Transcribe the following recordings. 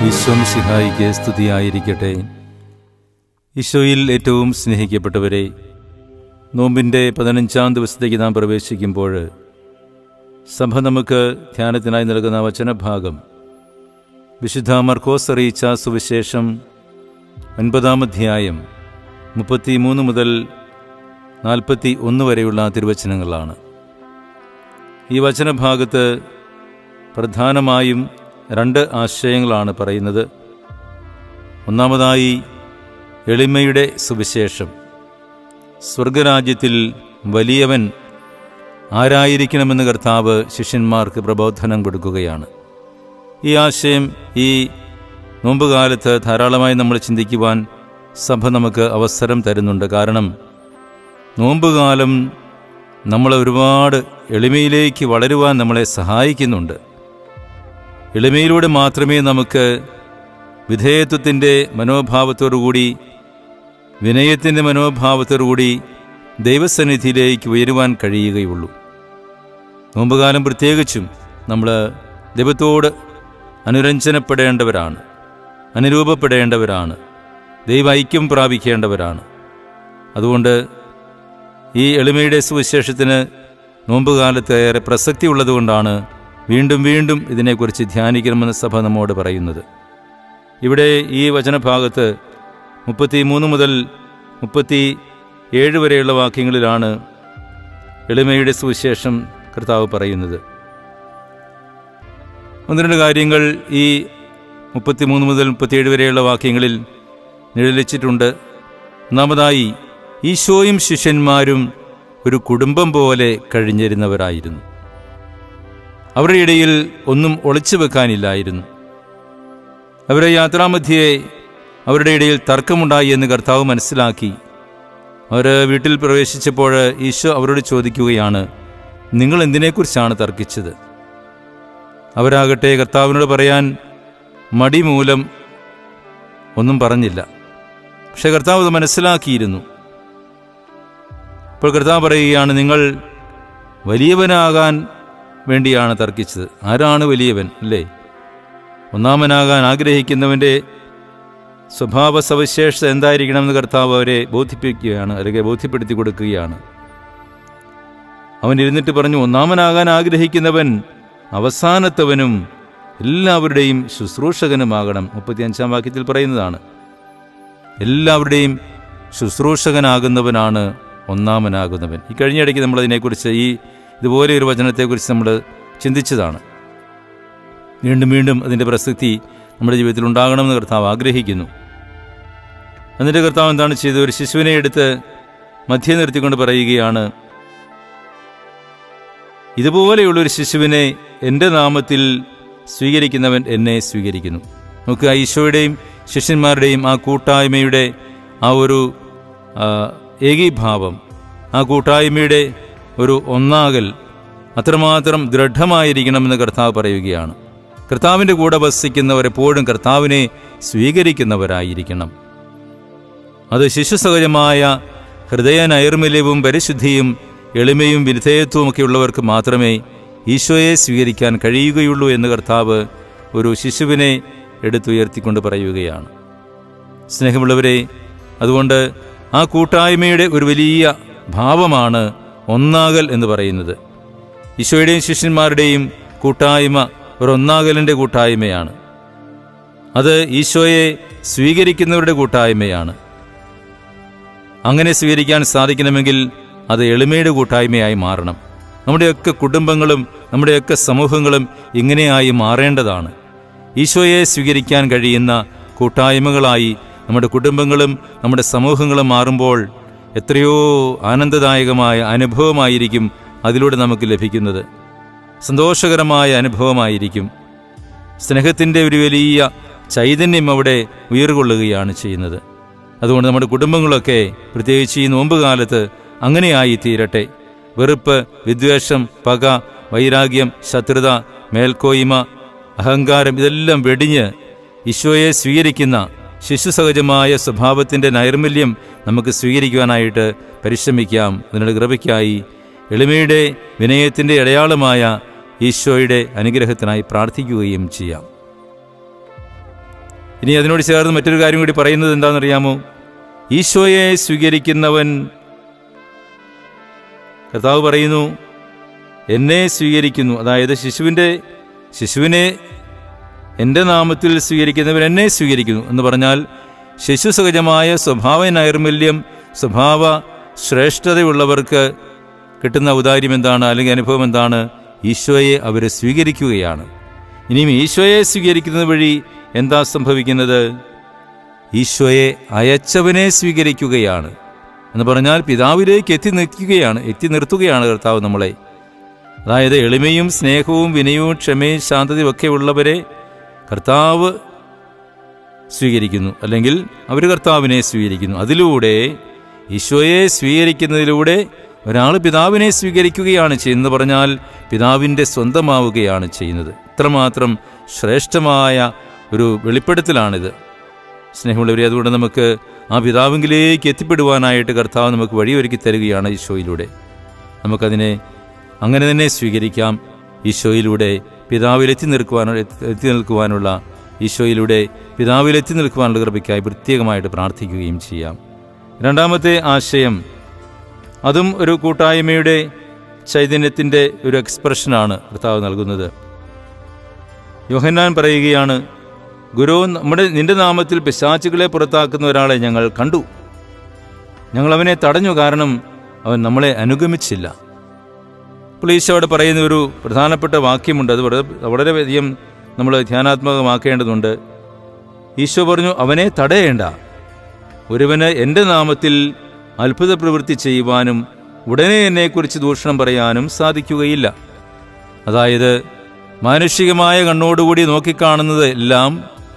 ഈശോം സിഹായിക്ക് സ്തുതിയായിരിക്കട്ടെ ഈശോയിൽ ഏറ്റവും സ്നേഹിക്കപ്പെട്ടവരെ നോമ്പിൻ്റെ പതിനഞ്ചാം ദിവസത്തേക്ക് നാം പ്രവേശിക്കുമ്പോൾ സഭ നമുക്ക് ധ്യാനത്തിനായി നൽകുന്ന വചനഭാഗം വിശുദ്ധ മർക്കോസ് അറിയിച്ച സുവിശേഷം ഒൻപതാം അധ്യായം മുപ്പത്തി മൂന്ന് മുതൽ നാൽപ്പത്തി ഒന്ന് വരെയുള്ള തിരുവചനങ്ങളാണ് ഈ വചനഭാഗത്ത് പ്രധാനമായും രണ്ട് ആശയങ്ങളാണ് പറയുന്നത് ഒന്നാമതായി എളിമയുടെ സുവിശേഷം സ്വർഗരാജ്യത്തിൽ വലിയവൻ ആരായിരിക്കണമെന്ന് കർത്താവ് ശിഷ്യന്മാർക്ക് പ്രബോധനം കൊടുക്കുകയാണ് ഈ ആശയം ഈ നോമ്പുകാലത്ത് ധാരാളമായി നമ്മൾ ചിന്തിക്കുവാൻ സഭ നമുക്ക് അവസരം തരുന്നുണ്ട് കാരണം നോമ്പുകാലം നമ്മളെ ഒരുപാട് എളിമയിലേക്ക് വളരുവാൻ നമ്മളെ സഹായിക്കുന്നുണ്ട് എളിമയിലൂടെ മാത്രമേ നമുക്ക് വിധേയത്വത്തിൻ്റെ മനോഭാവത്തോടുകൂടി വിനയത്തിൻ്റെ മനോഭാവത്തോടുകൂടി ദൈവസന്നിധിയിലേക്ക് ഉയരുവാൻ കഴിയുകയുള്ളൂ നോമ്പുകാലം പ്രത്യേകിച്ചും നമ്മൾ ദൈവത്തോട് അനുരഞ്ജനപ്പെടേണ്ടവരാണ് അനുരൂപപ്പെടേണ്ടവരാണ് ദൈവ ഐക്യം പ്രാപിക്കേണ്ടവരാണ് അതുകൊണ്ട് ഈ എളിമയുടെ സുവിശേഷത്തിന് നോമ്പുകാലത്ത് ഏറെ പ്രസക്തി ഉള്ളതുകൊണ്ടാണ് വീണ്ടും വീണ്ടും ഇതിനെക്കുറിച്ച് ധ്യാനിക്കണമെന്ന് സഭ നമ്മോട് പറയുന്നത് ഇവിടെ ഈ വചനഭാഗത്ത് മുപ്പത്തി മൂന്ന് മുതൽ മുപ്പത്തി ഏഴ് വരെയുള്ള വാക്യങ്ങളിലാണ് എളിമയുടെ സുവിശേഷം കർത്താവ് പറയുന്നത് ഒന്ന് രണ്ട് കാര്യങ്ങൾ ഈ മുപ്പത്തിമൂന്ന് മുതൽ മുപ്പത്തിയേഴ് വരെയുള്ള വാക്യങ്ങളിൽ നിഴലിച്ചിട്ടുണ്ട് ഒന്നാമതായി ഈശോയും ശിഷ്യന്മാരും ഒരു കുടുംബം പോലെ കഴിഞ്ഞിരുന്നവരായിരുന്നു അവരുടെ ഇടയിൽ ഒന്നും ഒളിച്ചു വെക്കാനില്ലായിരുന്നു അവരെ യാത്രാമധ്യേ അവരുടെ ഇടയിൽ തർക്കമുണ്ടായി എന്ന് കർത്താവ് മനസ്സിലാക്കി അവർ വീട്ടിൽ പ്രവേശിച്ചപ്പോൾ ഈശോ അവരോട് ചോദിക്കുകയാണ് നിങ്ങൾ എന്തിനെക്കുറിച്ചാണ് തർക്കിച്ചത് അവരാകട്ടെ കർത്താവിനോട് പറയാൻ മടി മൂലം ഒന്നും പറഞ്ഞില്ല പക്ഷെ കർത്താവ് അത് മനസ്സിലാക്കിയിരുന്നു ഇപ്പോൾ കർത്താവ് പറയുകയാണ് നിങ്ങൾ വലിയവനാകാൻ വേണ്ടിയാണ് തർക്കിച്ചത് ആരാണ് വലിയവൻ അല്ലേ ഒന്നാമനാകാൻ ആഗ്രഹിക്കുന്നവൻ്റെ സ്വഭാവ സവിശേഷത എന്തായിരിക്കണമെന്ന് കർത്താവ് അവരെ ബോധിപ്പിക്കുകയാണ് അല്ലെങ്കിൽ ബോധ്യപ്പെടുത്തി കൊടുക്കുകയാണ് അവൻ ഇരുന്നിട്ട് പറഞ്ഞു ഒന്നാമനാകാൻ ആഗ്രഹിക്കുന്നവൻ അവസാനത്തവനും എല്ലാവരുടെയും ശുശ്രൂഷകനുമാകണം മുപ്പത്തിയഞ്ചാം വാക്യത്തിൽ പറയുന്നതാണ് എല്ലാവരുടെയും ശുശ്രൂഷകനാകുന്നവനാണ് ഒന്നാമനാകുന്നവൻ ഈ കഴിഞ്ഞിടയ്ക്ക് നമ്മൾ അതിനെക്കുറിച്ച് ഈ ഇതുപോലെ ഒരു വചനത്തെക്കുറിച്ച് നമ്മൾ ചിന്തിച്ചതാണ് വീണ്ടും വീണ്ടും അതിൻ്റെ പ്രസക്തി നമ്മുടെ ജീവിതത്തിൽ ഉണ്ടാകണമെന്ന് കർത്താവ് ആഗ്രഹിക്കുന്നു എന്നിട്ട് കർത്താവ് എന്താണ് ചെയ്തത് ഒരു ശിശുവിനെ എടുത്ത് മധ്യ നിർത്തിക്കൊണ്ട് പറയുകയാണ് ഇതുപോലെയുള്ളൊരു ശിശുവിനെ എൻ്റെ നാമത്തിൽ സ്വീകരിക്കുന്നവൻ എന്നെ സ്വീകരിക്കുന്നു നമുക്ക് ഈശോയുടെയും ശിഷ്യന്മാരുടെയും ആ കൂട്ടായ്മയുടെ ആ ഒരു ഏകീഭാവം ആ കൂട്ടായ്മയുടെ ഒരു ഒന്നാകൽ അത്രമാത്രം ദൃഢമായിരിക്കണമെന്ന് കർത്താവ് പറയുകയാണ് കർത്താവിൻ്റെ കൂടെ വസിക്കുന്നവർ എപ്പോഴും കർത്താവിനെ സ്വീകരിക്കുന്നവരായിരിക്കണം അത് ശിശുസഹജമായ ഹൃദയ നൈർമല്യവും പരിശുദ്ധിയും എളിമയും വിധേയത്വമൊക്കെ ഉള്ളവർക്ക് മാത്രമേ ഈശോയെ സ്വീകരിക്കാൻ കഴിയുകയുള്ളൂ എന്ന് കർത്താവ് ഒരു ശിശുവിനെ എടുത്തുയർത്തിക്കൊണ്ട് പറയുകയാണ് സ്നേഹമുള്ളവരെ അതുകൊണ്ട് ആ കൂട്ടായ്മയുടെ ഒരു വലിയ ഭാവമാണ് ഒന്നാകൽ എന്ന് പറയുന്നത് ഈശോയുടെയും ശിഷ്യന്മാരുടെയും കൂട്ടായ്മ ഒരു ഒന്നാകലിൻ്റെ കൂട്ടായ്മയാണ് അത് ഈശോയെ സ്വീകരിക്കുന്നവരുടെ കൂട്ടായ്മയാണ് അങ്ങനെ സ്വീകരിക്കാൻ സാധിക്കണമെങ്കിൽ അത് എളിമയുടെ കൂട്ടായ്മയായി മാറണം നമ്മുടെയൊക്കെ കുടുംബങ്ങളും നമ്മുടെയൊക്കെ സമൂഹങ്ങളും ഇങ്ങനെയായി മാറേണ്ടതാണ് ഈശോയെ സ്വീകരിക്കാൻ കഴിയുന്ന കൂട്ടായ്മകളായി നമ്മുടെ കുടുംബങ്ങളും നമ്മുടെ സമൂഹങ്ങളും മാറുമ്പോൾ എത്രയോ ആനന്ദദായകമായ അനുഭവമായിരിക്കും അതിലൂടെ നമുക്ക് ലഭിക്കുന്നത് സന്തോഷകരമായ അനുഭവമായിരിക്കും സ്നേഹത്തിൻ്റെ ഒരു വലിയ ചൈതന്യം അവിടെ ഉയർകൊള്ളുകയാണ് ചെയ്യുന്നത് അതുകൊണ്ട് നമ്മുടെ കുടുംബങ്ങളൊക്കെ പ്രത്യേകിച്ച് ഈ നോമ്പുകാലത്ത് അങ്ങനെയായി തീരട്ടെ വെറുപ്പ് വിദ്വേഷം പക വൈരാഗ്യം ശത്രുത മേൽക്കോയ്മ അഹങ്കാരം ഇതെല്ലാം വെടിഞ്ഞ് ഈശോയെ സ്വീകരിക്കുന്ന ശിശുസഹജമായ സ്വഭാവത്തിൻ്റെ നൈർമല്യം നമുക്ക് സ്വീകരിക്കുവാനായിട്ട് പരിശ്രമിക്കാം അതിനുള്ള കൃപയ്ക്കായി എളിമയുടെ വിനയത്തിൻ്റെ അടയാളമായ ഈശോയുടെ അനുഗ്രഹത്തിനായി പ്രാർത്ഥിക്കുകയും ചെയ്യാം ഇനി അതിനോട് ചേർന്ന് മറ്റൊരു കാര്യം കൂടി പറയുന്നത് എന്താണെന്നറിയാമോ ഈശോയെ സ്വീകരിക്കുന്നവൻ കർത്താവ് പറയുന്നു എന്നെ സ്വീകരിക്കുന്നു അതായത് ശിശുവിൻ്റെ ശിശുവിനെ എൻ്റെ നാമത്തിൽ സ്വീകരിക്കുന്നവൻ എന്നെ സ്വീകരിക്കുന്നു എന്ന് പറഞ്ഞാൽ ശിശു സഹജമായ സ്വഭാവ നൈർമല്യം സ്വഭാവ ശ്രേഷ്ഠതയുള്ളവർക്ക് കിട്ടുന്ന ഔദാര്യം എന്താണ് അല്ലെങ്കിൽ അനുഭവം എന്താണ് ഈശോയെ അവർ സ്വീകരിക്കുകയാണ് ഇനിയും ഈശോയെ സ്വീകരിക്കുന്നത് വഴി എന്താ സംഭവിക്കുന്നത് ഈശോയെ അയച്ചവനെ സ്വീകരിക്കുകയാണ് എന്ന് പറഞ്ഞാൽ പിതാവിലേക്ക് എത്തി നിൽക്കുകയാണ് എത്തി നിർത്തുകയാണ് കർത്താവ് നമ്മളെ അതായത് എളിമയും സ്നേഹവും വിനയവും ക്ഷമയും ശാന്തതയും ഒക്കെ ഉള്ളവരെ കർത്താവ് സ്വീകരിക്കുന്നു അല്ലെങ്കിൽ അവർ കർത്താവിനെ സ്വീകരിക്കുന്നു അതിലൂടെ ഈശോയെ സ്വീകരിക്കുന്നതിലൂടെ ഒരാൾ പിതാവിനെ സ്വീകരിക്കുകയാണ് ചെയ്യുന്നത് പറഞ്ഞാൽ പിതാവിൻ്റെ സ്വന്തമാവുകയാണ് ചെയ്യുന്നത് ഇത്രമാത്രം ശ്രേഷ്ഠമായ ഒരു വെളിപ്പെടുത്തലാണിത് സ്നേഹമുള്ളവരെ അതുകൊണ്ട് നമുക്ക് ആ പിതാവിങ്കിലേക്ക് എത്തിപ്പെടുവാനായിട്ട് കർത്താവ് നമുക്ക് വഴിയൊരുക്കി തരികയാണ് ഈശോയിലൂടെ നമുക്കതിനെ അങ്ങനെ തന്നെ സ്വീകരിക്കാം ഈശോയിലൂടെ പിതാവിലെത്തി നിൽക്കുവാനുള്ള എത്തി നിൽക്കുവാനുള്ള ഈശോയിലൂടെ പിതാവിലെത്തി നിൽക്കുവാനുള്ള കൃപയ്ക്കായി പ്രത്യേകമായിട്ട് പ്രാർത്ഥിക്കുകയും ചെയ്യാം രണ്ടാമത്തെ ആശയം അതും ഒരു കൂട്ടായ്മയുടെ ചൈതന്യത്തിൻ്റെ ഒരു എക്സ്പ്രഷനാണ് കർത്താവ് നൽകുന്നത് യോഹന്നാൻ പറയുകയാണ് ഗുരു നമ്മുടെ നിന്റെ നാമത്തിൽ പിശാച്ചുകളെ പുറത്താക്കുന്ന ഒരാളെ ഞങ്ങൾ കണ്ടു ഞങ്ങൾ അവനെ തടഞ്ഞു കാരണം അവൻ നമ്മളെ അനുഗമിച്ചില്ല അപ്പോൾ ഈശോ അവിടെ പറയുന്ന ഒരു പ്രധാനപ്പെട്ട വാക്യമുണ്ട് അത് വളരെ വളരെയധികം നമ്മൾ ധ്യാനാത്മകമാക്കേണ്ടതുണ്ട് ഈശോ പറഞ്ഞു അവനെ തടയേണ്ട ഒരുവന് എൻ്റെ നാമത്തിൽ അത്ഭുത പ്രവൃത്തി ചെയ്യുവാനും ഉടനെ എന്നെക്കുറിച്ച് ദൂഷണം പറയാനും സാധിക്കുകയില്ല അതായത് മാനുഷികമായ കണ്ണോടുകൂടി നോക്കിക്കാണുന്നത് എല്ലാം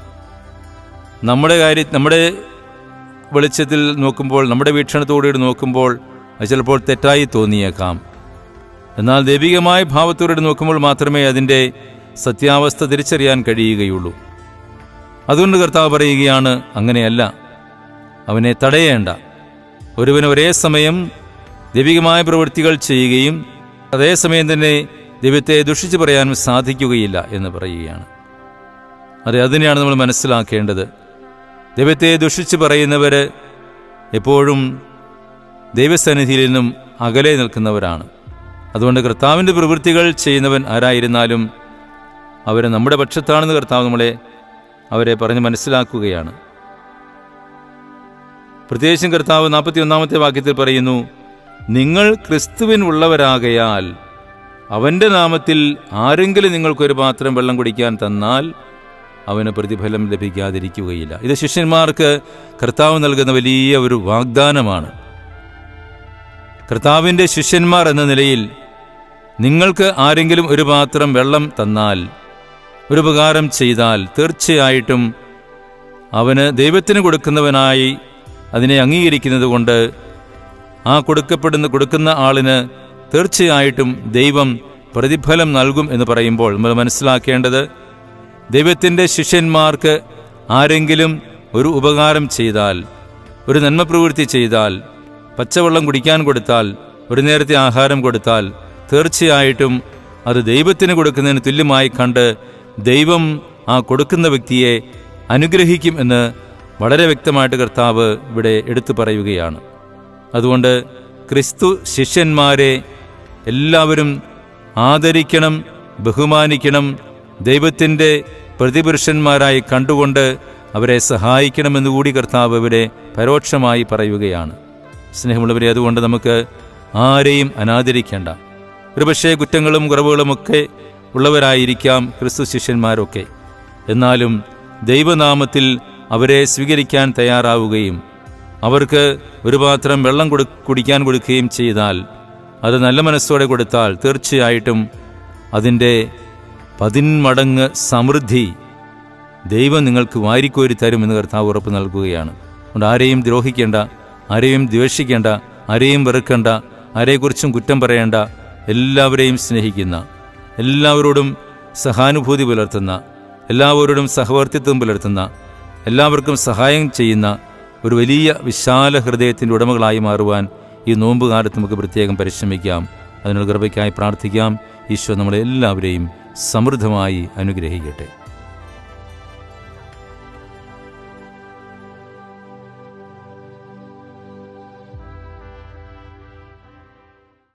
നമ്മുടെ കാര്യ നമ്മുടെ വെളിച്ചത്തിൽ നോക്കുമ്പോൾ നമ്മുടെ വീക്ഷണത്തോടുകൂടി നോക്കുമ്പോൾ അത് ചിലപ്പോൾ തെറ്റായി തോന്നിയേക്കാം എന്നാൽ ദൈവികമായ ഭാവത്തോടെ നോക്കുമ്പോൾ മാത്രമേ അതിൻ്റെ സത്യാവസ്ഥ തിരിച്ചറിയാൻ കഴിയുകയുള്ളൂ അതുകൊണ്ട് കർത്താവ് പറയുകയാണ് അങ്ങനെയല്ല അവനെ തടയേണ്ട ഒരുവന് ഒരേ സമയം ദൈവികമായ പ്രവൃത്തികൾ ചെയ്യുകയും അതേസമയം തന്നെ ദൈവത്തെ ദുഷിച്ചു പറയാനും സാധിക്കുകയില്ല എന്ന് പറയുകയാണ് അതെ അതിനെയാണ് നമ്മൾ മനസ്സിലാക്കേണ്ടത് ദൈവത്തെ ദുഷിച്ചു പറയുന്നവർ എപ്പോഴും ദൈവസന്നിധിയിൽ നിന്നും അകലെ നിൽക്കുന്നവരാണ് അതുകൊണ്ട് കർത്താവിൻ്റെ പ്രവൃത്തികൾ ചെയ്യുന്നവൻ ആരായിരുന്നാലും അവർ നമ്മുടെ പക്ഷത്താണെന്ന് കർത്താവ് നമ്മളെ അവരെ പറഞ്ഞ് മനസ്സിലാക്കുകയാണ് പ്രത്യേകിച്ചും കർത്താവ് നാൽപ്പത്തി ഒന്നാമത്തെ വാക്യത്തിൽ പറയുന്നു നിങ്ങൾ ക്രിസ്തുവിനുള്ളവരാകയാൽ അവൻ്റെ നാമത്തിൽ ആരെങ്കിലും നിങ്ങൾക്കൊരു പാത്രം വെള്ളം കുടിക്കാൻ തന്നാൽ അവന് പ്രതിഫലം ലഭിക്കാതിരിക്കുകയില്ല ഇത് ശിഷ്യന്മാർക്ക് കർത്താവ് നൽകുന്ന വലിയ ഒരു വാഗ്ദാനമാണ് കർത്താവിൻ്റെ ശിഷ്യന്മാർ എന്ന നിലയിൽ നിങ്ങൾക്ക് ആരെങ്കിലും ഒരു പാത്രം വെള്ളം തന്നാൽ ഒരു ഉപകാരം ചെയ്താൽ തീർച്ചയായിട്ടും അവന് ദൈവത്തിന് കൊടുക്കുന്നവനായി അതിനെ അംഗീകരിക്കുന്നത് കൊണ്ട് ആ കൊടുക്കപ്പെടുന്ന കൊടുക്കുന്ന ആളിന് തീർച്ചയായിട്ടും ദൈവം പ്രതിഫലം നൽകും എന്ന് പറയുമ്പോൾ നമ്മൾ മനസ്സിലാക്കേണ്ടത് ദൈവത്തിൻ്റെ ശിഷ്യന്മാർക്ക് ആരെങ്കിലും ഒരു ഉപകാരം ചെയ്താൽ ഒരു നന്മ പ്രവൃത്തി ചെയ്താൽ പച്ചവെള്ളം കുടിക്കാൻ കൊടുത്താൽ ഒരു നേരത്തെ ആഹാരം കൊടുത്താൽ തീർച്ചയായിട്ടും അത് ദൈവത്തിന് കൊടുക്കുന്നതിന് തുല്യമായി കണ്ട് ദൈവം ആ കൊടുക്കുന്ന വ്യക്തിയെ അനുഗ്രഹിക്കും എന്ന് വളരെ വ്യക്തമായിട്ട് കർത്താവ് ഇവിടെ എടുത്തു പറയുകയാണ് അതുകൊണ്ട് ക്രിസ്തു ശിഷ്യന്മാരെ എല്ലാവരും ആദരിക്കണം ബഹുമാനിക്കണം ദൈവത്തിൻ്റെ പ്രതിപുരുഷന്മാരായി കണ്ടുകൊണ്ട് അവരെ സഹായിക്കണമെന്ന് കൂടി കർത്താവ് ഇവിടെ പരോക്ഷമായി പറയുകയാണ് സ്നേഹമുള്ളവരെ അതുകൊണ്ട് നമുക്ക് ആരെയും അനാദരിക്കേണ്ട ഒരുപക്ഷേ കുറ്റങ്ങളും കുറവുകളുമൊക്കെ ഉള്ളവരായിരിക്കാം ക്രിസ്തു ശിഷ്യന്മാരൊക്കെ എന്നാലും ദൈവനാമത്തിൽ അവരെ സ്വീകരിക്കാൻ തയ്യാറാവുകയും അവർക്ക് ഒരു പാത്രം വെള്ളം കൊടു കുടിക്കാൻ കൊടുക്കുകയും ചെയ്താൽ അത് നല്ല മനസ്സോടെ കൊടുത്താൽ തീർച്ചയായിട്ടും അതിൻ്റെ പതിന്മടങ്ങ് സമൃദ്ധി ദൈവം നിങ്ങൾക്ക് വാരിക്കോരി തരുമെന്ന് കർത്താവ് ഉറപ്പ് നൽകുകയാണ് അതുകൊണ്ട് ആരെയും ദ്രോഹിക്കേണ്ട ആരെയും ദ്വേഷിക്കേണ്ട ആരെയും വെറുക്കേണ്ട ആരെക്കുറിച്ചും കുറ്റം പറയേണ്ട എല്ലാവരെയും സ്നേഹിക്കുന്ന എല്ലാവരോടും സഹാനുഭൂതി പുലർത്തുന്ന എല്ലാവരോടും സഹവർത്തിത്വം പുലർത്തുന്ന എല്ലാവർക്കും സഹായം ചെയ്യുന്ന ഒരു വലിയ വിശാല ഹൃദയത്തിൻ്റെ ഉടമകളായി മാറുവാൻ ഈ നോമ്പ് കാലത്ത് നമുക്ക് പ്രത്യേകം പരിശ്രമിക്കാം അതിനുള്ള കൃപയ്ക്കായി പ്രാർത്ഥിക്കാം ഈശോ നമ്മളെ എല്ലാവരെയും സമൃദ്ധമായി അനുഗ്രഹിക്കട്ടെ